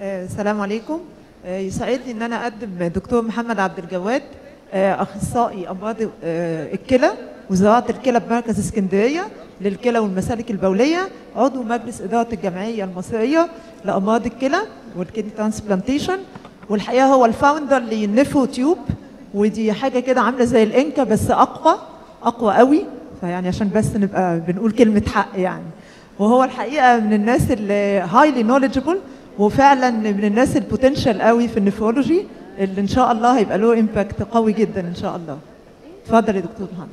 آه، السلام عليكم آه، يسعدني ان انا اقدم دكتور محمد عبد الجواد آه، اخصائي امراض آه، الكلى وزراعه الكلى بمركز اسكندريه للكلى والمسالك البوليه عضو مجلس اداره الجمعيه المصريه لامراض الكلى والكدني ترانسبلانتيشن والحقيقه هو الفاوندر للنفرو تيوب ودي حاجه كده عامله زي الانكا بس اقوى اقوى قوي فيعني عشان بس نبقى بنقول كلمه حق يعني وهو الحقيقه من الناس اللي هايلي نوليدجبل وفعلا من الناس البوتنشال قوي في النفرولوجي اللي ان شاء الله هيبقى له امباكت قوي جدا ان شاء الله اتفضل يا دكتور محمد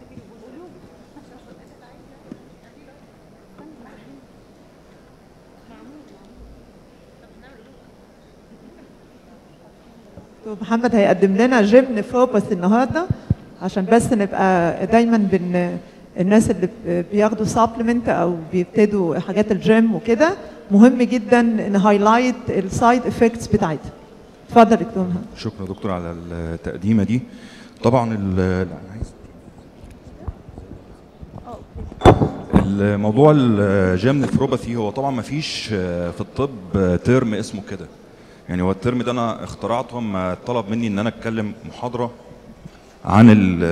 دكتور محمد هيقدم لنا جيم نفروباث النهارده عشان بس نبقى دايما بن الناس اللي ب- بياخدوا سبلمنت او بيبتدوا حاجات الجيم وكده مهم جدا نهايلايت السايد افكتس بتاعتها اتفضل يا دكتور محمد شكرا يا دكتور على التقديمه دي طبعا ال- لا انا عايز الموضوع الجيم نفروباثي هو طبعا ما فيش في الطب ترم اسمه كده يعني هو الترم ده انا اخترعته اما طلب مني ان انا اتكلم محاضره عن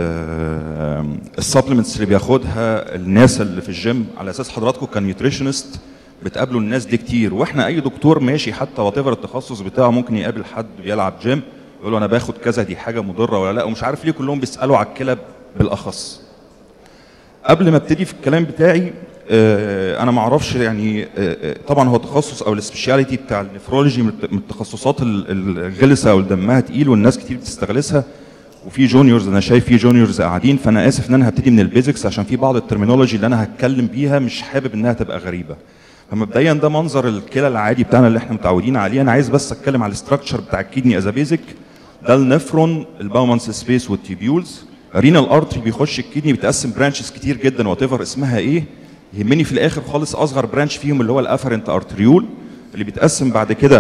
السبلمنتس اللي بياخدها الناس اللي في الجيم على اساس حضراتكم كنيوتريشنست بتقابلوا الناس دي كتير واحنا اي دكتور ماشي حتى وات التخصص بتاعه ممكن يقابل حد بيلعب جيم يقول له انا باخد كذا دي حاجه مضره ولا لا ومش عارف ليه كلهم بيسالوا على الكلى بالاخص قبل ما ابتدي في الكلام بتاعي آه، انا ما اعرفش يعني آه، آه، طبعا هو تخصص او السبيشاليتي بتاع النفرولوجي من الت- من التخصصات ال- ال- الغلسه او اللي دمها تقيل والناس كتير بتستغلسها وفي جونيورز انا شايف في جونيورز قاعدين فانا اسف ان انا هبتدي من البيزكس عشان في بعض الترمينولوجي اللي انا هتكلم بيها مش حابب انها تبقى غريبه فمبدئيا ده منظر الكلى العادي بتاعنا اللي احنا متعودين عليه انا عايز بس اتكلم على الاستراكشر بتاع الكيدني از بيزك ده النفرون الباومانس سبيس والتيبيولز رينال ارتري بيخش الكيدني بيتقسم برانشز كتير جدا وات اسمها ايه يهمني في الاخر خالص اصغر برانش فيهم اللي هو الافرنت ارتريول اللي بيتقسم بعد كده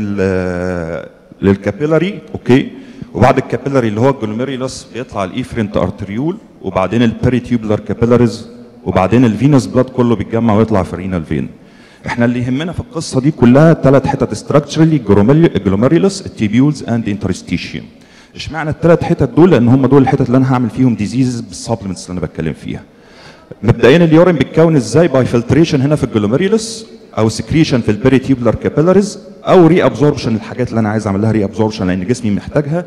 لل للكابيلاري اوكي وبعد الكابيلاري اللي هو الجلوميريلاس بيطلع الايفرنت ارتريول وبعدين البيريتيوبلر كابيلاريز وبعدين الفينوس بلاد كله بيتجمع ويطلع في الرينال فين احنا اللي يهمنا في القصه دي كلها ثلاث حتت ستراكشرالي الجلوميريلاس التيبيولز اند انترستيشيوم اشمعنى الثلاث حتت دول لان هم دول الحتت اللي انا هعمل فيهم ديزيزز بالسبلمنتس اللي انا بتكلم فيها مبدئيا اليورين بيتكون ازاي باي فلتريشن هنا في الجلوميريولس او سكريشن في البيريتيبولار كابيلاريز او ري ابزوربشن الحاجات اللي انا عايز اعمل لها ري ابزوربشن لان جسمي محتاجها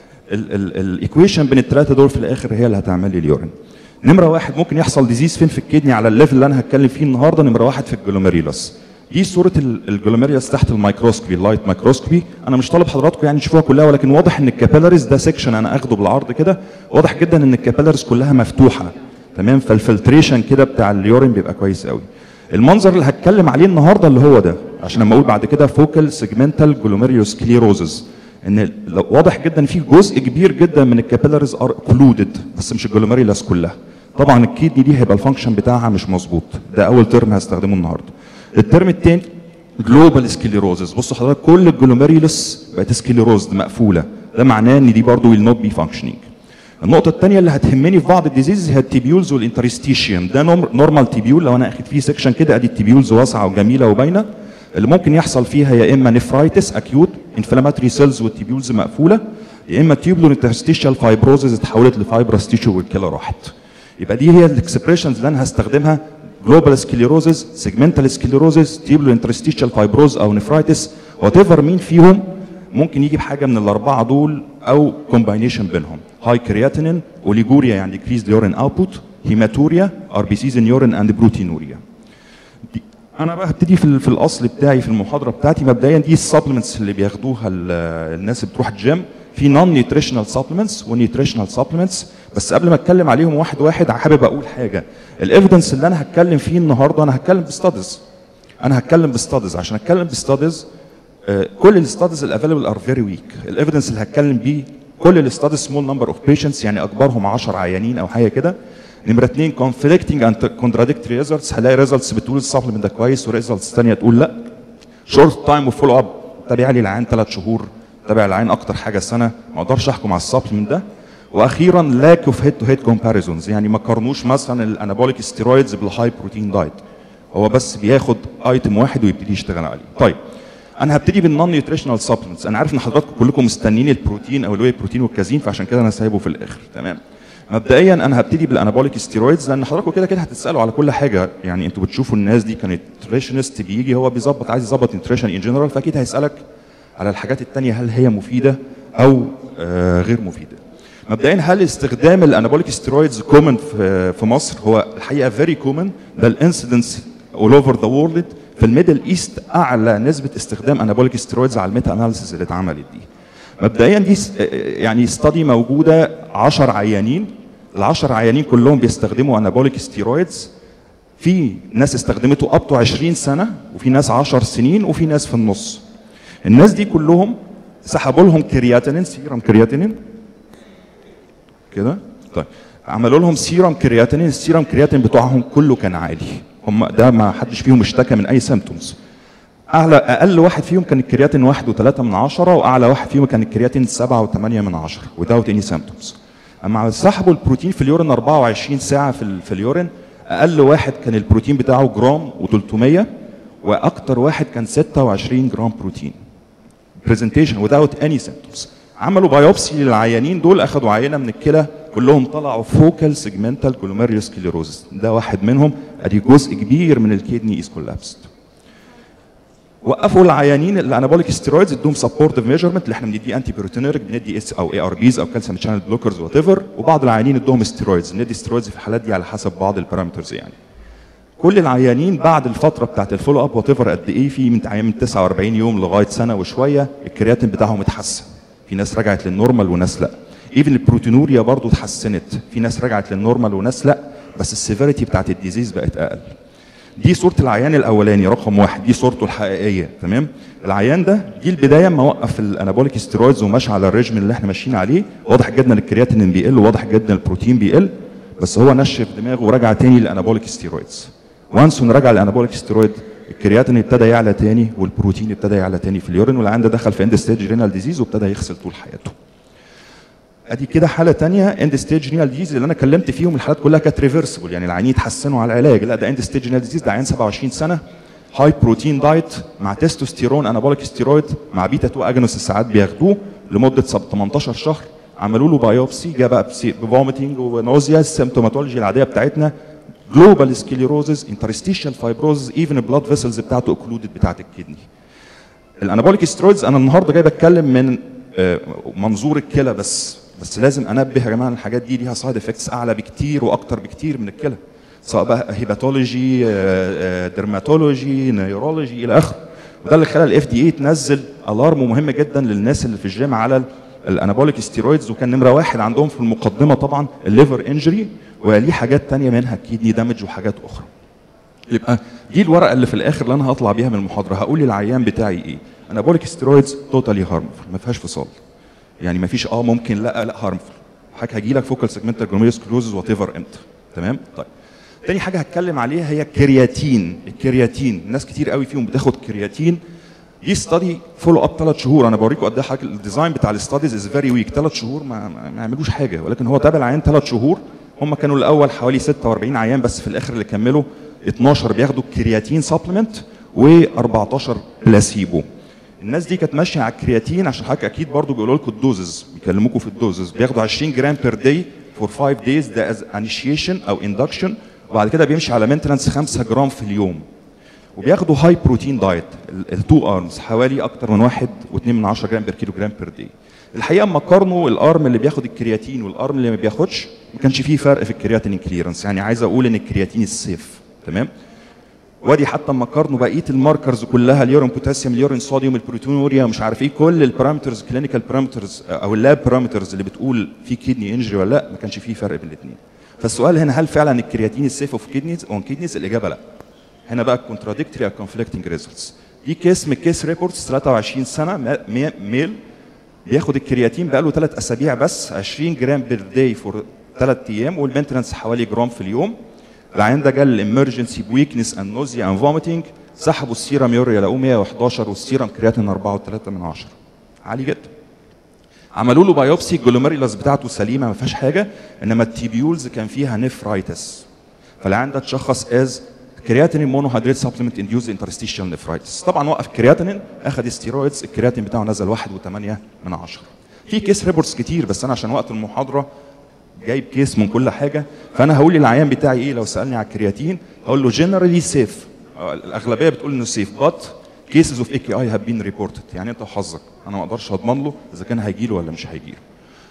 الايكويشن بين الثلاثه دول في الاخر هي اللي هتعمل لي اليورين نمره واحد ممكن يحصل ديزيز فين في الكدني على الليفل اللي انا هتكلم فيه النهارده نمره واحد في الجلوميريولس دي صوره ال- الجلوميريولس تحت الميكروسكوبي اللايت ميكروسكوبي انا مش طالب حضراتكم يعني تشوفوها كلها ولكن واضح ان الكابيلاريز ده سيكشن انا اخده بالعرض كده واضح جدا ان الكابيلاريز كلها مفتوحه تمام فالفلتريشن كده بتاع اليورين بيبقى كويس قوي المنظر اللي هتكلم عليه النهارده اللي هو ده عشان لما اقول بعد كده فوكال سيجمنتال جلوميريوسكليروزز ان لو- واضح جدا في جزء كبير جدا من الكابيلاريز ار كلودد بس مش الجلوميريلاس كلها طبعا الكيدني دي هيبقى الفانكشن بتاعها مش مظبوط ده اول ترم هستخدمه النهارده الترم الثاني جلوبال سكليروزز بصوا حضرتك كل الجلوميريلس بقت سكليروزد مقفوله ده معناه ان دي برضه ويل نوت بي فانكشنينج النقطة الثانية اللي هتهمني في بعض الديزيز هي التيبيولز والانترستيشيوم ده نورمال تيبيول لو انا اخد فيه سكشن كده ادي التيبيولز واسعة وجميلة وباينة اللي ممكن يحصل فيها يا اما نفرايتس اكيوت انفلاماتري سيلز والتيبيولز مقفولة يا اما تيوبلو انترستيشال فايبروزز اتحولت لفايبرس تيشو والكلى راحت يبقى دي هي الاكسبريشنز اللي انا هستخدمها جلوبال سكليروزز سيجمنتال سكليروزز تيبلو انترستيشال فايبروز او نفرايتس وات ايفر مين فيهم ممكن يجي بحاجه من الاربعه دول او كومباينيشن بينهم هاي كرياتينين اوليجوريا يعني ديكريز يورين اوتبوت هيماتوريا ار بي سيز ان يورين اند بروتينوريا دي- انا بقى هبتدي في, ال- في الاصل بتاعي في المحاضره بتاعتي مبدئيا دي السبلمنتس اللي بياخدوها ال- الناس اللي بتروح الجيم في نون نيوتريشنال سبلمنتس ونيوتريشنال سبلمنتس بس قبل ما اتكلم عليهم واحد واحد حابب اقول حاجه الايفيدنس اللي انا هتكلم فيه النهارده انا هتكلم بستادز انا هتكلم بستادز عشان اتكلم بستادز آه، كل الستادز الافيلبل ار فيري ويك الايفيدنس اللي هتكلم بيه كل الستادز سمول نمبر اوف بيشنتس يعني اكبرهم 10 عيانين او حاجه كده نمره اثنين كونفليكتنج اند كونتراديكتوري ريزلتس هلاقي ريزلتس بتقول السبلمنت ده كويس وريزلتس ثانيه تقول لا شورت تايم وفولو اب تابع لي العين ثلاث شهور تابع العين اكتر حاجه سنه ما اقدرش احكم على السبلمنت ده واخيرا لاك اوف هيد تو هيد كومباريزونز يعني ما قارنوش مثلا الانابوليك ستيرويدز بالهاي بروتين دايت هو بس بياخد ايتم واحد ويبتدي يشتغل عليه طيب انا هبتدي بالنون نيوتريشنال سبلمنتس انا عارف ان حضراتكم كلكم مستنيين البروتين او الواي بروتين والكازين فعشان كده انا سايبه في الاخر تمام مبدئيا انا هبتدي بالانابوليك ستيرويدز لان حضراتكم كده كده هتسالوا على كل حاجه يعني انتوا بتشوفوا الناس دي كانت نيوتريشنست بيجي هو بيظبط عايز يظبط نيوتريشن ان جنرال فاكيد هيسالك على الحاجات التانية هل هي مفيده او آه غير مفيده مبدئيا هل استخدام الانابوليك ستيرويدز كومن في في مصر هو الحقيقه فيري كومن ده الانسيدنس اول اوفر ذا وورلد في الميدل ايست اعلى نسبه استخدام انابوليك ستيرويدز على الميتا اناليسيس اللي اتعملت دي مبدئيا دي س- يعني ستادي موجوده 10 عيانين ال 10 عيانين كلهم بيستخدموا انابوليك ستيرويدز في ناس استخدمته اب تو 20 سنه وفي ناس 10 سنين وفي ناس في النص الناس دي كلهم سحبوا لهم كرياتينين سيرم كرياتينين كده طيب عملوا لهم سيرم كرياتينين السيرم كرياتين بتوعهم كله كان عالي هم ده ما حدش فيهم اشتكى من اي سيمتومز اعلى اقل واحد فيهم كان الكرياتين واحد وثلاثة من عشرة واعلى واحد فيهم كان الكرياتين سبعة وثمانية من عشرة without any symptoms اما سحبوا البروتين في اليورين 24 ساعة في, ال- في اليورين اقل واحد كان البروتين بتاعه جرام و300 واكتر واحد كان 26 جرام بروتين برزنتيشن without any symptoms عملوا بايوبسي للعيانين دول اخذوا عينه من الكلى كلهم طلعوا فوكال سيجمنتال جلوميريوس سكليروزس ده واحد منهم ادي جزء كبير من الكدني از كولابسد وقفوا العيانين الانابوليك ستيرويدز ادوهم سبورتيف ميجرمنت اللي احنا بندي انتي بيروتينيريك بندي اس او اي ار بيز او كالسيوم شانل بلوكرز وات ايفر وبعض العيانين ادوهم ستيرويدز ندي ستيرويدز في الحالات دي على حسب بعض البارامترز يعني كل العيانين بعد الفتره بتاعت الفولو اب وات ايفر قد ايه في من عيان من 49 يوم لغايه سنه وشويه الكرياتين بتاعهم اتحسن في ناس رجعت للنورمال وناس لا ايفن البروتينوريا برضو اتحسنت في ناس رجعت للنورمال وناس لا بس السيفيريتي بتاعت الديزيز بقت اقل دي صوره العيان الاولاني رقم واحد دي صورته الحقيقيه تمام العيان ده دي البدايه ما وقف الانابوليك ستيرويدز وماشي على الريجم اللي احنا ماشيين عليه واضح جدا الكرياتين بيقل وواضح جدا البروتين بيقل بس هو نشف دماغه ورجع تاني للانابوليك ستيرويدز وانس رجع للانابوليك ستيرويد الكرياتين ابتدى يعلى تاني والبروتين ابتدى يعلى تاني في اليورين والعيان ده دخل في اند ستيج رينال ديزيز وابتدى يغسل طول حياته ادي كده حاله تانية اند ستيج رينال ديزيز اللي انا كلمت فيهم الحالات كلها كانت ريفرسبل يعني العيانين اتحسنوا على العلاج لا ده اند ستيج رينال ديزيز ده عيان 27 سنه هاي بروتين دايت مع تستوستيرون انابوليك ستيرويد مع بيتا 2 اجنوس ساعات بياخدوه لمده سب- 18 شهر عملوا له بايوبسي جه بقى بفوميتنج ونوزيا السيمتوماتولوجي العاديه بتاعتنا جلوبال سكليروزز انترستيشال فايبروزز ايفن البلاد فيسلز بتاعته اوكلودد بتاعت الكدني الانابوليك سترويدز انا النهارده جاي بتكلم من آه، منظور الكلى بس بس لازم انبه يا جماعه إن الحاجات دي ليها سايد افكتس اعلى بكتير واكتر بكتير من الكلى سواء بقى هيباتولوجي ديرماتولوجي نيورولوجي الى اخره وده اللي خلى الاف دي اي تنزل الارم مهم جدا للناس اللي في الجيم على ال- الانابوليك ستيرويدز وكان نمره واحد عندهم في المقدمه طبعا الليفر انجري وليه حاجات تانية منها كيدني دامج وحاجات اخرى يبقى دي الورقه اللي في الاخر اللي انا هطلع بيها من المحاضره هقول للعيان بتاعي ايه انابوليك ستيرويدز توتالي هارمفul ما فيهاش فصال يعني ما فيش اه ممكن لا لا هارمفul حضرتك هجي لك فوكال سيجمنتال جلوميريوس كلوزز وات ايفر امتى تمام طيب تاني حاجه هتكلم عليها هي الكرياتين الكرياتين ناس كتير قوي فيهم بتاخد كرياتين دي ستادي فولو اب ثلاث شهور انا بوريكم قد ايه حاجه الديزاين بتاع الاستاديز از فيري ويك ثلاث شهور ما, ما, ما يعملوش حاجه ولكن هو تابع العيان ثلاث شهور هم كانوا الاول حوالي 46 عيان بس في الاخر اللي كملوا 12 بياخدوا كرياتين سبلمنت و14 بلاسيبو الناس دي كانت ماشيه على الكرياتين عشان حضرتك اكيد برضو بيقولوا لكم الدوزز بيكلموكم في الدوزز بياخدوا 20 جرام بير داي فور 5 دايز ده از انيشيشن او اندكشن وبعد كده بيمشي على مينتنس 5 جرام في اليوم وبياخدوا هاي بروتين دايت التو ارمز حوالي اكتر من واحد واثنين من 10 جرام بير كيلو جرام بير داي الحقيقه اما قارنوا الارم اللي بياخد الكرياتين والارم اللي ما بياخدش ما كانش فيه فرق في الكرياتين كليرنس يعني عايز اقول ان الكرياتين السيف تمام وادي حتى اما قارنوا بقيه الماركرز كلها اليورين بوتاسيوم اليورين صوديوم البروتينوريا مش عارف ايه كل البارامترز كلينيكال بارامترز او اللاب بارامترز اللي بتقول في كيدني انجري ولا لا ما كانش فيه فرق بين الاثنين فالسؤال هنا هل فعلا الكرياتين السيف اوف كيدنيز اون كيدنيز الاجابه لا هنا بقى كونتراديكتوري او كونفليكتنج ريزلتس دي كيس من كيس ريبورتس 23 سنه ما- مي- ميل بياخد الكرياتين بقاله ثلاث اسابيع بس 20 جرام بير داي فور ثلاث ايام والمينتنس حوالي جرام في اليوم العيان ده جال الامرجنسي بويكنس اند نوزيا اند فوميتنج سحبوا السيرم يوريا لقوه 111 والسيرم كرياتين 4.3 من 10 عالي جدا عملوا له بايوبسي الجلوميريلاس بتاعته سليمه ما فيهاش حاجه انما التيبيولز كان فيها نفرايتس فالعيان ده اتشخص از كرياتينين مونوهيدريت سبلمنت انديوز انترستيشال نفرايتس طبعا وقف كرياتينين اخذ ستيرويدز الكرياتين بتاعه نزل 1.8 من 10 في كيس ريبورتس كتير بس انا عشان وقت المحاضره جايب كيس من كل حاجه فانا هقول للعيان بتاعي ايه لو سالني على الكرياتين هقول له جنرالي سيف الاغلبيه بتقول انه سيف بات كيسز اوف اي كي اي هاف بين ريبورتد يعني انت وحظك انا ما اقدرش اضمن له اذا كان هيجي له ولا مش هيجي له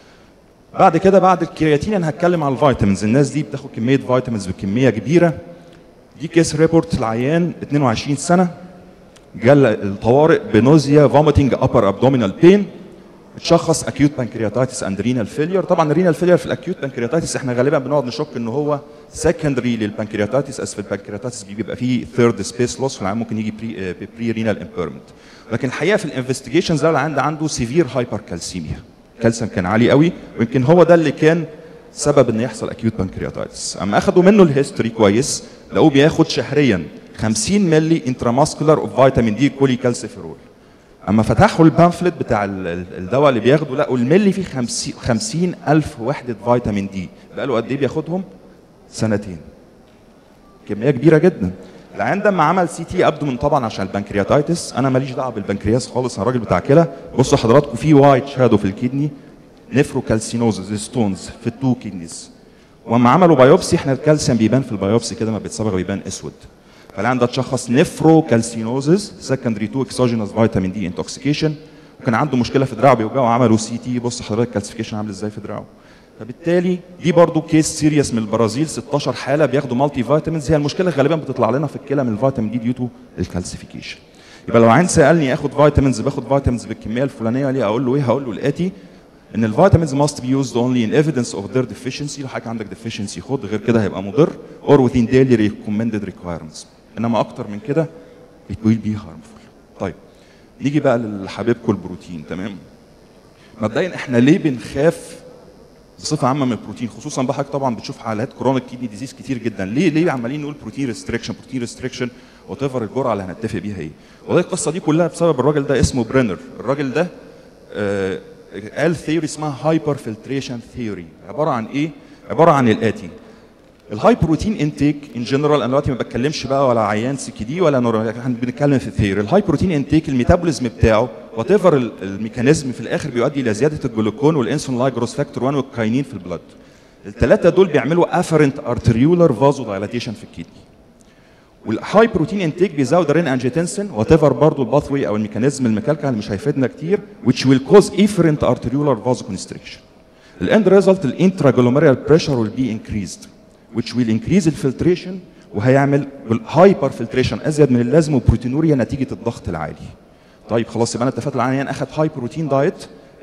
بعد كده بعد الكرياتين انا هتكلم على الفيتامينز الناس دي بتاخد كميه فيتامينز بكميه كبيره دي كيس ريبورت العيان 22 سنه جال الطوارئ بنوزيا فوميتنج ابر ابدومينال بين اتشخص اكيوت بانكرياتايتس اند رينال فيلير طبعا الرينال فيلير في الاكيوت بانكرياتايتس احنا غالبا بنقعد نشك ان هو سكندري للبانكرياتايتس اس في البانكرياتايتس بيبقى فيه ثيرد سبيس لوس فالعيان ممكن يجي بري بري رينال امبيرمنت لكن الحقيقه في الانفستيجيشنز ده العيان ده عنده سيفير هايبر كالسيميا الكالسيوم كان عالي قوي ويمكن هو ده اللي كان سبب ان يحصل اكيوت بانكرياتايتس اما اخدوا منه الهيستوري كويس لقوه بياخد شهريا 50 ملي انتراماسكولار اوف فيتامين دي كولي كالسيفيرول اما فتحوا البامفلت بتاع ال- ال- الدواء اللي بياخده لقوا الملي فيه 50 50 الف وحده فيتامين دي بقاله قد ايه بياخدهم سنتين كميه كبيره جدا العيان ده لما عمل سي تي ابدومن طبعا عشان البنكرياتايتس انا ماليش دعوه بالبنكرياس خالص انا راجل بتاع كلى بصوا حضراتكم في وايت شادو في الكدني نفروكالسينوزز ستونز في التو كيدنيز واما عملوا بايوبسي احنا الكالسيوم بيبان في البايوبسي كده ما بيتصبغ بيبان اسود فالعيان ده اتشخص نفروكالسينوزز سكندري تو اكسوجينوس فيتامين دي انتوكسيكيشن وكان عنده مشكله في دراعه بيوجعه عملوا سي تي بص حضرتك الكالسيفيكيشن عامل ازاي في دراعه فبالتالي دي برضو كيس سيريس من البرازيل 16 حاله بياخدوا مالتي فيتامينز هي المشكله غالبا بتطلع لنا في الكلى من الفيتامين دي ديو تو الكالسيفيكيشن يبقى لو عين سالني اخد فيتامينز باخد فيتامينز بالكميه الفلانيه ليه اقول له ايه هقول له الاتي ان الفيتامينز must be used only in evidence of their deficiency لو حضرتك عندك deficiency خد غير كده هيبقى مضر or within daily recommended requirements انما اكتر من كده it will be harmful طيب نيجي بقى لحبيبكم البروتين تمام مبدئيا احنا ليه بنخاف بصفه عامه من البروتين خصوصا بقى حضرتك طبعا بتشوف حالات كرونيك كيدني ديزيز كتير جدا ليه ليه عمالين نقول بروتين ريستريكشن بروتين ريستريكشن وات ايفر الجرعه اللي هنتفق بيها ايه والله القصه دي كلها بسبب الراجل ده اسمه برينر الراجل ده آه قال ثيوري اسمها هايبر فلتريشن ثيوري عباره عن ايه عباره عن الاتي الهاي بروتين انتيك ان جنرال انا دلوقتي ما بتكلمش بقى ولا عيان سي دي ولا نور احنا بنتكلم في الثيوري الهاي بروتين انتيك الميتابوليزم بتاعه وات ايفر الميكانيزم في الاخر بيؤدي الى زياده الجلوكون والانسولين لايك جروس فاكتور 1 والكاينين في البلد الثلاثه دول بيعملوا افرنت ارتريولار فازو دايلاتيشن في الكدني والهاي بروتين انتيك بيزود الرين انجيتنسن وات ايفر برضه الباث واي او الميكانيزم الميكانيكال اللي مش هيفيدنا كتير which will cause efferent arteriolar vasoconstriction الاند ريزلت الانتراجلوميريال بريشر will be increased which will increase الفلتريشن وهيعمل هايبر فلتريشن ازيد من اللازم وبروتينوريا نتيجه الضغط العالي طيب خلاص يبقى انا اتفقت العيان اخذ هاي بروتين دايت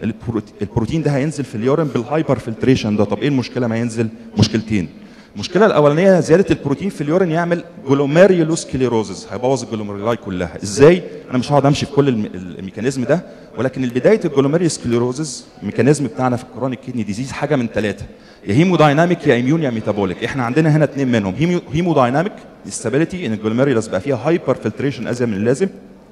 البروتين ده هينزل في اليورين بالهايبر فلتريشن ده طب ايه المشكله ما ينزل مشكلتين المشكله الاولانيه زياده البروتين في اليورين يعمل جلوميريولوسكليروزز هيبوظ الجلوميرولاي كلها ازاي انا مش هقعد امشي في كل الم- الميكانيزم ده ولكن بدايه الجلوميريولوسكليروزز الميكانيزم بتاعنا في الكرونيك كيدني ديزيز حاجه من ثلاثه يا هيمودايناميك يا اميون يا ميتابوليك احنا عندنا هنا اثنين منهم هيمو- هيمودايناميك استابيليتي ان الجلوميريولس بقى فيها هايبر فلتريشن ازيد من اللازم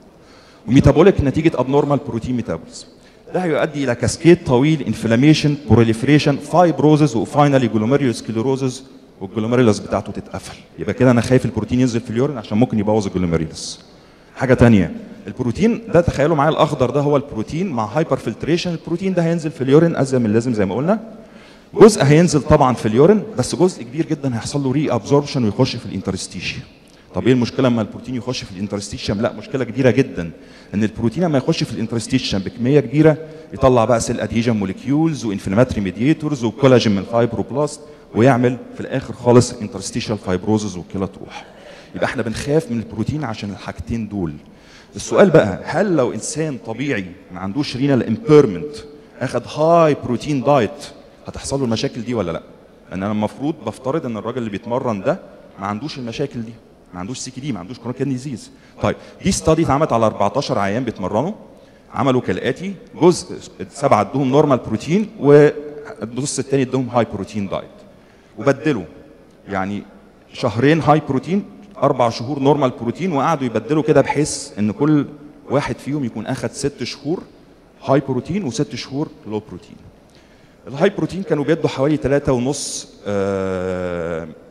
وميتابوليك نتيجه ابنورمال بروتين ميتابوليزم ده هيؤدي الى كاسكيد طويل انفلاميشن بروليفريشن فايبروزز وفاينالي جلوميريولوسكليروزز والجلوميريولس بتاعته تتقفل يبقى كده انا خايف البروتين ينزل في اليورين عشان ممكن يبوظ الجلوميريولس حاجه تانية البروتين ده تخيلوا معايا الاخضر ده هو البروتين مع هايبر فلتريشن البروتين ده هينزل في اليورين ازيد من اللازم زي ما قلنا جزء هينزل طبعا في اليورين بس جزء كبير جدا هيحصل له ري ابزوربشن ويخش في الانترستيشيا طب ايه المشكله لما البروتين يخش في الانترستيشن لا مشكله كبيره جدا ان البروتين لما يخش في الانترستيشن بكميه كبيره يطلع بقى سيل ادهيجن موليكيولز وانفلاماتري ميديتورز وكولاجين من الفايبروبلاست ويعمل في الاخر خالص انترستيشال فايبروزز والكلى تروح يبقى احنا بنخاف من البروتين عشان الحاجتين دول السؤال بقى هل لو انسان طبيعي ما عندوش رينال امبيرمنت اخد هاي بروتين دايت هتحصل له المشاكل دي ولا لا؟ لان انا المفروض بفترض ان الراجل اللي بيتمرن ده ما عندوش المشاكل دي ما عندوش سي دي ما عندوش كرونيك كيدني ديزيز طيب دي ستادي اتعملت على 14 عيان بيتمرنوا عملوا كالاتي جزء سبعه ادوهم نورمال بروتين والنص الثاني ادوهم هاي بروتين دايت وبدلوا يعني شهرين هاي بروتين اربع شهور نورمال بروتين وقعدوا يبدلوا كده بحيث ان كل واحد فيهم يكون اخد ست شهور هاي بروتين وست شهور لو بروتين الهاي بروتين كانوا بيدوا حوالي 3.5 آه،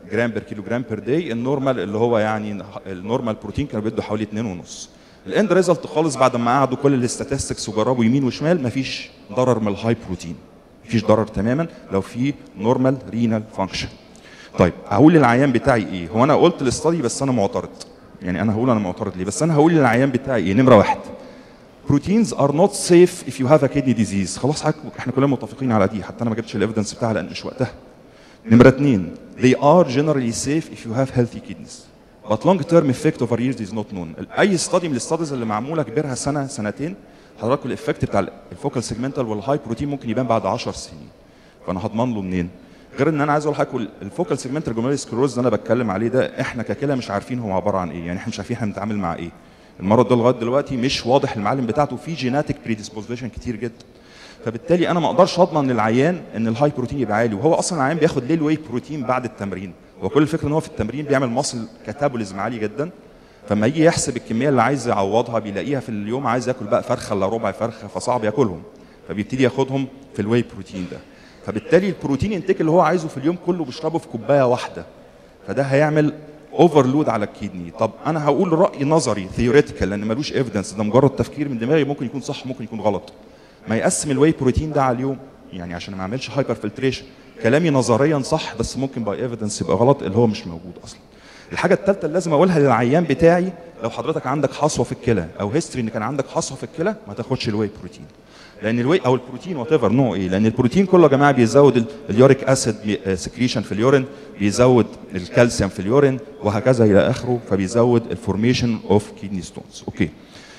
جرام بير كيلو جرام بير داي النورمال اللي هو يعني النورمال بروتين كانوا بيدوا حوالي 2 ونص الاند ريزلت خالص بعد ما قعدوا كل الاستاتستكس وجربوا يمين وشمال مفيش ضرر من الهاي بروتين مفيش ضرر تماما لو في نورمال رينال فانكشن طيب هقول للعيان بتاعي ايه هو انا قلت الاستادي بس انا معترض يعني انا هقول انا معترض ليه بس انا هقول للعيان بتاعي ايه نمره واحد بروتينز ار نوت سيف if you have a kidney disease خلاص حضرتك احنا كلنا متفقين على دي حتى انا ما جبتش الايفيدنس بتاعها لان مش وقتها نمره اثنين they are generally safe if you have healthy kidneys but long term effect over years is not known اي استادي من الاستاديز اللي معموله كبرها سنه سنتين حضرتك الافكت بتاع الفوكال سيجمنتال والهاي بروتين ممكن يبان بعد 10 سنين فانا هضمن له منين غير ان انا عايز اقول لحضرتك الفوكال سيجمنتال جلوميرولار سكلروز اللي انا بتكلم عليه ده احنا ككلى مش عارفين هو عباره عن ايه يعني احنا مش عارفين احنا بنتعامل مع ايه المرض ده لغايه دلوقتي مش واضح المعلم بتاعته في جيناتيك بريدisposition كتير جدا فبالتالي انا ما اقدرش اضمن للعيان ان الهاي بروتين يبقى عالي وهو اصلا العيان بياخد ليه الواي بروتين بعد التمرين هو كل الفكره ان هو في التمرين بيعمل مصل كاتابوليزم عالي جدا فلما يجي يحسب الكميه اللي عايز يعوضها بيلاقيها في اليوم عايز ياكل بقى فرخه الا ربع فرخه فصعب ياكلهم فبيبتدي ياخدهم في الواي بروتين ده فبالتالي البروتين انتيك اللي هو عايزه في اليوم كله بيشربه في كوبايه واحده فده هيعمل اوفرلود على الكيدني طب انا هقول راي نظري ثيوريتيكال لان ملوش ايفيدنس ده مجرد تفكير من دماغي ممكن يكون صح ممكن يكون غلط ما يقسم الواي بروتين ده على اليوم يعني عشان ما اعملش هايبر فلتريشن كلامي نظريا صح بس ممكن باي ايفيدنس يبقى غلط اللي هو مش موجود اصلا الحاجه الثالثه اللي لازم اقولها للعيان بتاعي لو حضرتك عندك حصوه في الكلى او هيستوري ان كان عندك حصوه في الكلى ما تاخدش الواي بروتين لان الواي او البروتين وات ايفر نوع ايه لان البروتين كله يا جماعه بيزود اليوريك اسيد سكريشن في اليورين بيزود الكالسيوم في اليورين وهكذا الى اخره فبيزود الفورميشن اوف كيدني ستونز اوكي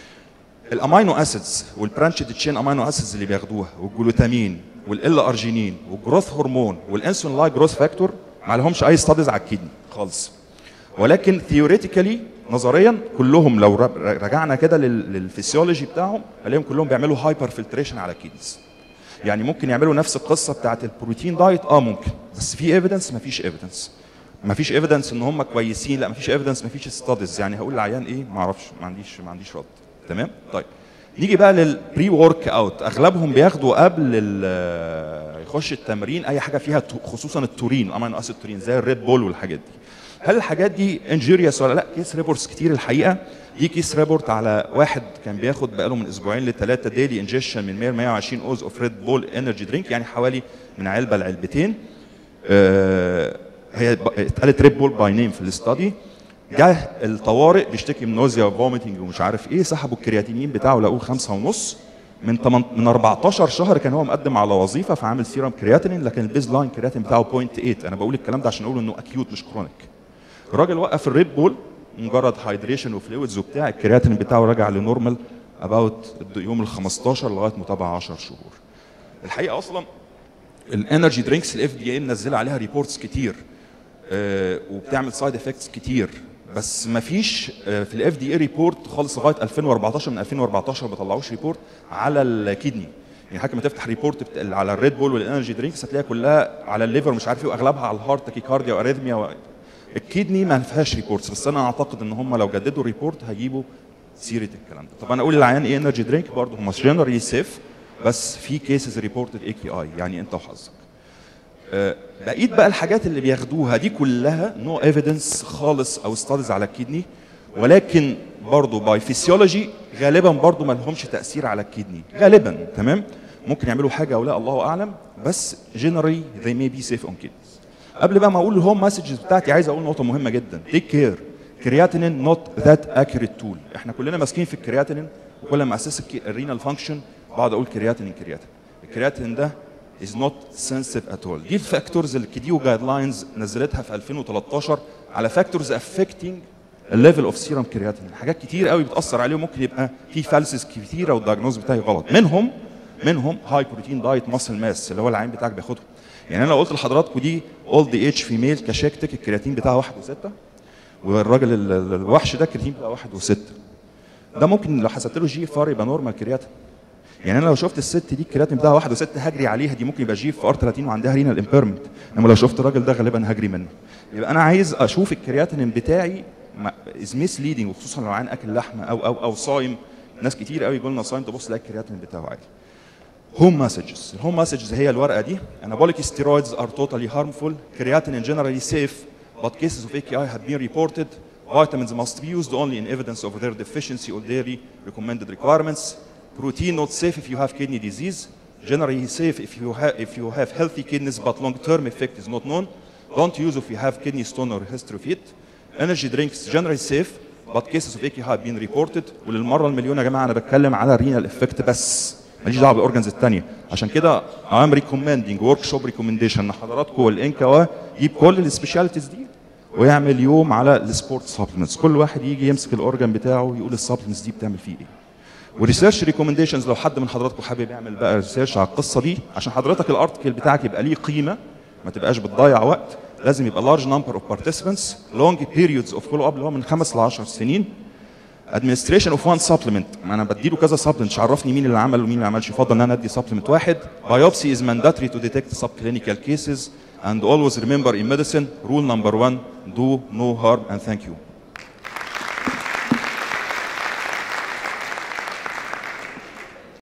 الامينو اسيدز والبرانشد تشين امينو اسيدز اللي بياخدوها والجلوتامين والال ارجينين والجروث هرمون والانسولين لايك جروث فاكتور ما لهمش اي ستاديز على الكدني خالص ولكن ثيوريتيكالي نظريا كلهم لو رجعنا كده للفسيولوجي بتاعهم هنلاقيهم كلهم بيعملوا هايبر فلتريشن على الكيدنيز يعني ممكن يعملوا نفس القصه بتاعت البروتين دايت اه ممكن بس في ايفيدنس ما فيش ايفيدنس ما فيش ايفيدنس ان هم كويسين لا ما فيش ايفيدنس ما فيش ستاديز يعني هقول للعيان ايه ما اعرفش ما عنديش ما عنديش رد تمام طيب نيجي بقى للبري ورك اوت اغلبهم بياخدوا قبل يخش التمرين اي حاجه فيها خصوصا التورين امينو اسيد تورين زي الريد بول والحاجات دي هل الحاجات دي انجيريوس ولا لا كيس ريبورتس كتير الحقيقه دي كيس ريبورت على واحد كان بياخد بقاله من اسبوعين لثلاثه ديلي انجيشن من 100 120 اوز اوف ريد بول انرجي درينك يعني حوالي من علبه لعلبتين آه هي اتقالت ريد بول باي نيم في الاستادي جه الطوارئ بيشتكي من نوزيا وفوميتنج ومش عارف ايه سحبوا الكرياتينين بتاعه لقوه خمسة ونص من 8 من 14 شهر كان هو مقدم على وظيفه فعامل سيرم كرياتينين لكن البيز لاين كرياتين بتاعه 0.8 انا بقول الكلام ده عشان اقول انه اكيوت مش كرونيك الراجل وقف الريد بول مجرد هايدريشن وفلويدز وبتاع الكرياتين بتاعه رجع لنورمال اباوت يوم ال 15 لغايه متابعه 10 شهور الحقيقه اصلا الانرجي درينكس الاف دي اي منزله عليها ريبورتس كتير آه وبتعمل سايد افكتس كتير بس ما فيش آه في الاف دي اي ريبورت خالص لغايه 2014 من 2014 ما طلعوش ريبورت على الكدني يعني حضرتك ما تفتح ريبورت على الريد بول والانرجي درينكس هتلاقيها كلها على الليفر مش عارف ايه واغلبها على الهارت تاكيكارديا واريثميا و... الكدني ما فيهاش ريبورتس بس انا اعتقد ان هم لو جددوا ريبورت هيجيبوا سيره الكلام ده طب انا اقول للعيان ايه انرجي درينك برضه هم جنرالي سيف بس في كيسز ريبورتد اي كي اي يعني انت وحظك أه بقيت بقى الحاجات اللي بياخدوها دي كلها نو no ايفيدنس خالص او ستاديز على الكدني ولكن برضه باي فيسيولوجي غالبا برضه ما لهمش تاثير على الكدني غالبا تمام ممكن يعملوا حاجه او لا الله اعلم بس جنرالي they may be safe on kidneys قبل بقى ما اقول الهوم مسجز بتاعتي عايز اقول نقطه مهمه جدا تيك كير كرياتينين نوت ذات اكيوريت تول احنا كلنا ماسكين في الكرياتينين وكل ما اسس الرينال فانكشن بقعد اقول كرياتينين كرياتين الكرياتين ده is not sensitive at all دي الفاكتورز اللي الكديو جايد لاينز نزلتها في 2013 على فاكتورز affecting الليفل اوف سيرم كرياتين حاجات كتير قوي بتاثر عليه وممكن يبقى في فالسز كتيره والدايجنوز بتاعي غلط منهم منهم هاي بروتين دايت ماسل ماس اللي هو العين بتاعك بياخده يعني انا لو قلت لحضراتكم دي اولد ايج فيميل كشكتك الكرياتين بتاعها 1 و6 والراجل الوحش ده الكرياتين بتاعه 1 و6 ده ممكن لو حسبت له جي اف ار يبقى نورمال كرياتين يعني انا لو شفت الست دي الكرياتين بتاعها 1 و6 هجري عليها دي ممكن يبقى جي اف ار 30 وعندها رينال امبيرمنت انما لو شفت الراجل ده غالبا هجري منه يبقى انا عايز اشوف الكرياتين بتاعي از ميس ليدنج وخصوصا لو عن اكل لحمه او او او صايم ناس كتير قوي يقول لنا صايم تبص تلاقي الكرياتين بتاعه عالي هوم مسجز الهوم مسجز هي الورقه دي anabolic steroids are totally harmful creatinine generally safe but cases of AKI have been reported. Vitamins must be used only in evidence of their deficiency or dairy recommended requirements. Protein not safe if you have kidney disease. Generally safe if you, ha- if you have healthy kidneys, but long-term effect is not known. Don't use if you have kidney stone or history of it. Energy drinks generally safe, but cases of AKI have been reported. وللمرة المليون يا جماعة أنا بتكلم على الرينال افكت بس. ماليش دعوه بالاورجنز الثانيه عشان كده I'm recommending ورك شوب ريكومنديشن ان حضراتكم والانكوا يجيب كل السبيشاليتيز دي ويعمل يوم على السبورت سبلمنتس كل واحد يجي يمسك الاورجن بتاعه يقول السبلمنتس دي بتعمل فيه ايه وريسيرش ريكومنديشنز لو حد من حضراتكم حابب يعمل بقى ريسيرش على القصه دي عشان حضرتك الارتكل بتاعك يبقى ليه قيمه ما تبقاش بتضيع وقت لازم يبقى large number of participants long periods of follow up اللي هو من خمس ل 10 سنين administration of one supplement ما انا بديله كذا supplement مش عرفني مين اللي عمل ومين اللي ما عملش يفضل ان انا ادي supplement واحد biopsy is mandatory to detect subclinical cases and always remember in medicine rule number one do no harm and thank you